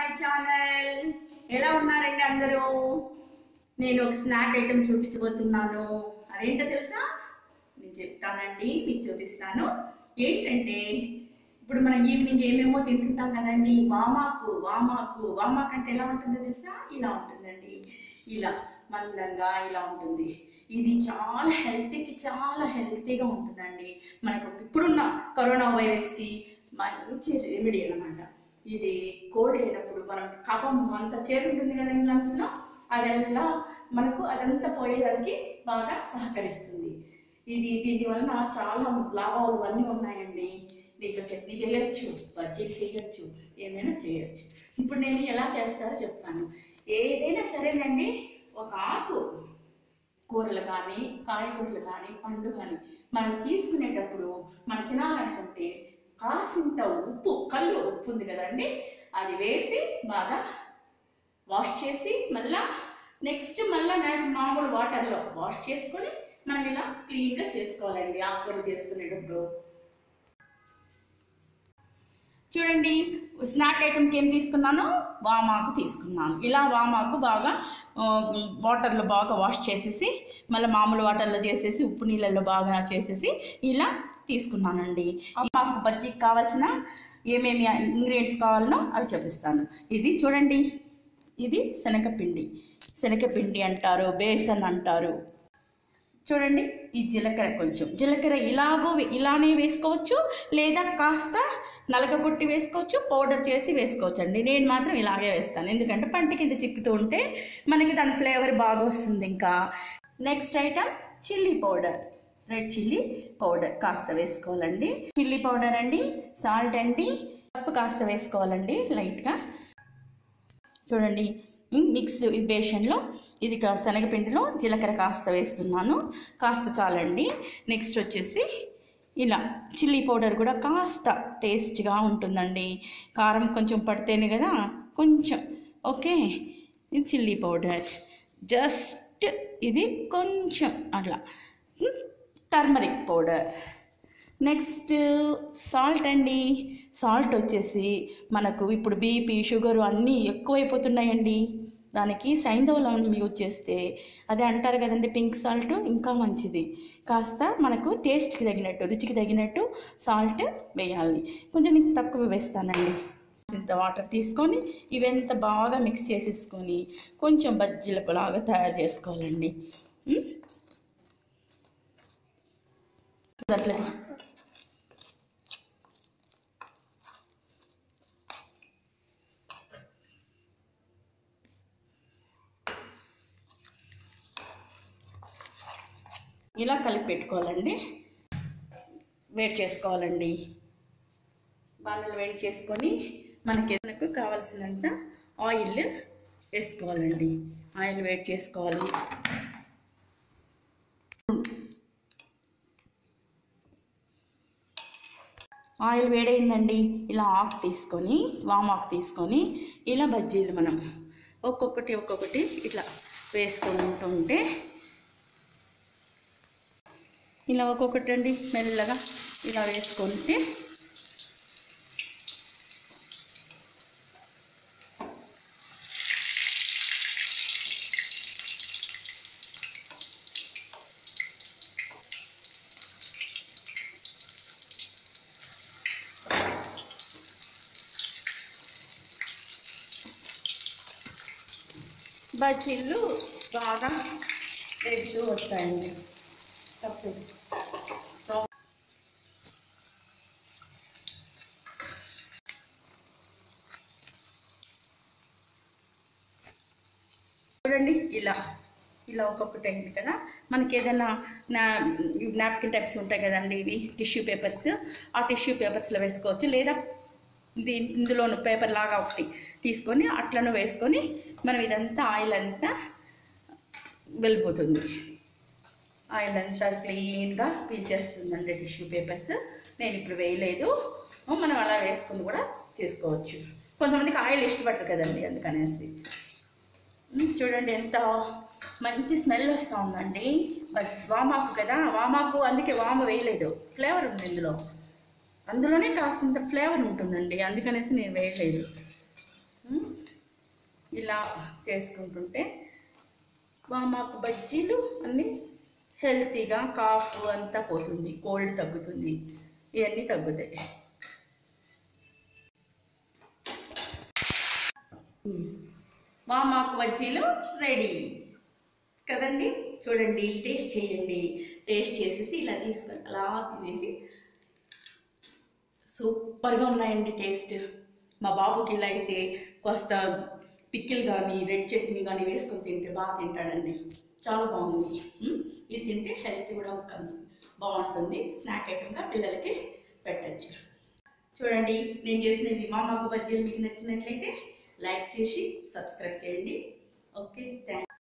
My channel ఎలా ఉన్నారండి అందరూ నేను ఒక స్నాక్ ఐటెం చూపించబోతున్నాను అదేంటో తెలుసా నేను చెప్తానండి మీకు చూపిస్తాను ఏంటంటే ఇప్పుడు మనం ఈవినింగ్ ఏమేమో తింటుంటాం కదండి వామాకు వామాకు వామాకు అంటే ఎలా ఉంటుందో తెలుసా ఇలా ఉంటుందండి ఇలా మందంగా ఇలా ఉంటుంది ఇది చాలా హెల్తీకి చాలా హెల్తీగా ఉంటుందండి మనకు ఇప్పుడున్న కరోనా వైరస్కి మంచి రెమెడీ అన్నమాట ఇది కోల్డ్ అయినప్పుడు మనం కఫం అంతా చేరుంటుంది కదండి లంగ్స్లో అదెల్లా మనకు అదంతా పోయేదానికి బాగా సహకరిస్తుంది ఇది దీని వలన చాలా లాభాలు అన్నీ ఉన్నాయండి దీంట్లో చట్నీ చేయొచ్చు బజ్జీలు చేయొచ్చు ఏమైనా చేయొచ్చు ఇప్పుడు నేను ఎలా చేస్తారో చెప్తాను ఏదైనా సరేనండి ఒక ఆకు కూరలు కానీ కాయగూరలు కానీ పండు కానీ మనం తీసుకునేటప్పుడు మనం తినాలనుకుంటే కాసింత ఉప్పు కళ్ళు ఉప్పు ఉంది కదండి అది వేసి బాగా వాష్ చేసి మళ్ళా నెక్స్ట్ మళ్ళా నాకు మామూలు వాటర్లో వాష్ చేసుకొని మనం ఇలా క్లీన్గా చేసుకోవాలండి ఆకుకూరలు చేసుకునేటప్పుడు చూడండి స్నాక్ ఐటమ్కి ఏం తీసుకున్నాను వామాకు తీసుకున్నాను ఇలా వామాకు బాగా ఆ, వాటర్లో బాగా వాష్ చేసేసి మళ్ళీ మామూలు వాటర్లో చేసేసి ఉప్పు నీళ్ళల్లో బాగా చేసేసి ఇలా తీసుకున్నానండి మాకు బజ్జీకి కావాల్సిన ఏమేమి ఇంగ్రీడియంట్స్ కావాలనో అవి చూపిస్తాను ఇది చూడండి ఇది శనగపిండి శనగపిండి అంటారు బేసన్ అంటారు చూడండి ఈ జీలకర్ర కొంచెం జీలకర్ర ఇలాగో వే- ఇలానే వేసుకోవచ్చు లేదా కాస్త నలగబొట్టి వేసుకోవచ్చు పౌడర్ చేసి వేసుకోవచ్చు అండి నేను మాత్రం ఇలాగే వేస్తాను ఎందుకంటే పంట కింద చిక్కుతూ ఉంటే మనకి దాని ఫ్లేవర్ బాగా వస్తుంది ఇంకా next item chilli powder red chilli powder కాస్త వేసుకోవాలండి చిల్లీ పౌడర్ అండి సాల్ట్ అండి పసుపు కాస్త వేసుకోవాలండి లైట్గా చూడండి ఉమ్, మిక్స్ ఈ బేషన్లో ఇది కా- శనగపిండిలో జీలకర్ర కాస్త వేస్తున్నాను కాస్త చాలండి నెక్స్ట్ వచ్చేసి ఇలా చిల్లీ పౌడర్ కూడా కాస్త టేస్ట్గా ఉంటుందండి కారం కొంచెం పడితేనే కదా కొంచెం ఓకే ఇది చిల్లీ పౌడర్ జస్ట్ ఇది కొంచెం అట్లా టర్మరిక్ పౌడర్ నెక్స్ట్ సాల్ట్ అండి సాల్ట్ వచ్చేసి మనకు ఇప్పుడు బీపీ షుగర్ అన్నీ ఎక్కువైపోతున్నాయండి దానికి సైంధవ లవణం యూజ్ చేస్తే అదే అంటారు కదండి పింక్ సాల్ట్ ఇంకా మంచిది కాస్త మనకు టేస్ట్కి తగినట్టు రుచికి తగినట్టు సాల్ట్ వేయాలి కొంచెం నీకు తక్కువ వేస్తానండి ఇంత వాటర్ తీసుకొని ఇవంతా బాగా మిక్స్ చేసేసుకొని కొంచెం బజ్జీల లాగా తయారు చేసుకోవాలండి ఉం? అట్లా ఇలా కలిపి పెట్టుకోవాలండి వేడి చేసుకోవాలండి బాణలు వేడి చేసుకొని మనకి మనకు కావలసినంత ఆయిల్ వేసుకోవాలండి ఆయిల్ వేడి చేసుకోవాలి ఆయిల్ వేడైందండి ఇలా ఆకు తీసుకొని వామాకు తీసుకొని ఇలా బజ్జీలు మనం ఒక్కొక్కటి ఒక్కొక్కటి ఇట్లా వేసుకుంటుంటే ఇలా ఒక్కొక్కటి అండి మెల్లగా ఇలా వేసుకుంటే బజ్జీలు బాగా వేస్తూ వస్తాయండి తప్పు చూడండి ఇలా ఇలా ఒక్కొక్కటి అయింది కదా మనకి ఏదైనా నా నాప్కిన్ టైప్స్ ఉంటాయి కదండి ఇవి టిష్యూ పేపర్స్ ఆ టిష్యూ పేపర్స్లో వేసుకోవచ్చు లేదా దీని ఇందులోను పేపర్ లాగా ఒకటి తీసుకొని అట్లను వేసుకొని మనం ఇదంతా ఆయిల్ అంతా వెళ్ళిపోతుంది ఆయిల్ అంతా క్లీన్గా పీల్చేస్తుందండి టిష్యూ పేపర్స్ నేను ఇప్పుడు వేయలేదు మనం అలా వేసుకొని కూడా చేసుకోవచ్చు కొంతమందికి ఆయిల్ ఇష్టపడరు కదండి అందుకనేసి ఉమ్, చూడండి ఎంత మంచి స్మెల్ వస్తూ ఉందండి బట్ వామాకు కదా వామాకు అందుకే వాము వేయలేదు ఫ్లేవర్ ఉంది ఇందులో అందులోనే కాసింత ఫ్లేవర్ ఉంటుందండి అందుకనేసి నేను వేయలేదు ఉమ్, ఇలా చేసుకుంటుంటే వామాకు బజ్జీలు అన్నీ హెల్తీగా కాఫ్ అంతా పోతుంది కోల్డ్ తగ్గుతుంది ఇవన్నీ తగ్గుతాయి వామాకు బజ్జీలు రెడీ కదండి చూడండి టేస్ట్ చేయండి టేస్ట్ చేసేసి ఇలా తీసుకొని అలా తినేసి సూపర్గా ఉన్నాయండి టేస్ట్ మా బాబుకి ఇలా అయితే కాస్త పిక్కిల్ కానీ రెడ్ చట్నీ కానీ వేసుకొని తింటే బాగా తింటాడండి చాలా బాగుంది ఉమ్, ఇది తింటే హెల్త్ కూడా కొంచెం బాగుంటుంది స్నాక్ ఐటమ్గా పిల్లలకి పెట్టచ్చు చూడండి నేను చేసినవి మా మాకు బజ్జీలు మీకు నచ్చినట్లయితే లైక్ చేసి సబ్స్క్రైబ్ చేయండి ఓకే థ్యాంక్